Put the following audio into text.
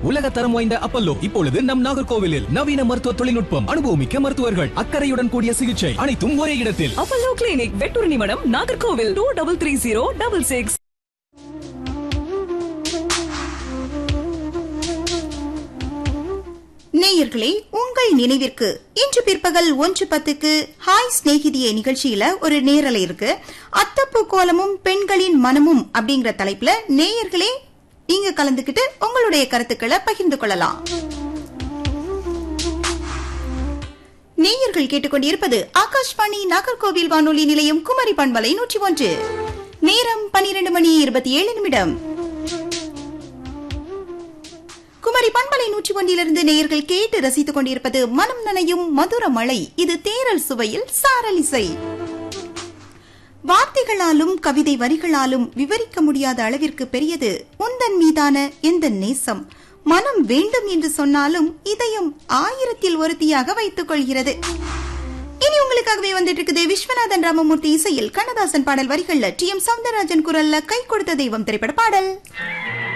உலக தரம் வாய்ந்த அப்பல்லோ இப்பொழுது நம் நாகர்கோவிலில் நவீன மருத்துவ தொழில்நுட்பம் அனுபவமிக்க மருத்துவர்கள் அக்கறையுடன் கூடிய சிகிச்சை அனைத்தும் ஒரே இடத்தில் Apollo clinic Vetturnimadam Nagercoil two double three zero double six நேயர்களே உங்கள் நினைவிற்கு இன்று பிற்பகல் ஒன்று பத்துக்கு ஹாய் சிநேகிதியே நிகழ்ச்சியில ஒரு நேரலை இருக்கு அத்தப்பூ கோலமும் பெண்களின் மனமும் அப்படிங்கிற தலைப்புல நேயர்களே நீங்க கலந்துக்கிட்டு உங்களுடைய கருத்துக்களை பகிர்ந்து கொள்ளலாம் நேயர்கள் கேட்டுக்கொண்டிருப்பது ஆகாஷ்வாணி நாகர்கோவில் வானொலி நிலையம் குமரி பண்பலை நூற்றி ஒன்று நேரம் பனிரெண்டு மணி இருபத்தி ஏழு நிமிடம் குமரி பண்பலை நூற்றி ஒன்றிலிருந்து நேயர்கள் கேட்டு ரசித்துக் கொண்டிருப்பது மனம் நனையும் மதுர மழை இது தேரல் சுவையில் சாரலிசை வார்த்தைகளாலும் கவிதை வரிகளாலும் விவரிக்க முடியாத அளவிற்கு பெரியது உந்தன் மீதான எந்த நேசம் மனம் வேண்டும் என்று சொன்னாலும் இதயம் ஆயிரத்தில் ஒருத்தியாக வைத்துக் கொள்கிறது இனி உங்களுக்காகவே வந்துட்டு இருக்குது விஸ்வநாதன் ராமமூர்த்தி இசையில் கண்ணதாசன் பாடல் வரிகள்ல டி எம் சவுந்தரராஜன் குரல்ல கை கொடுத்த தெய்வம் திரைப்பட பாடல்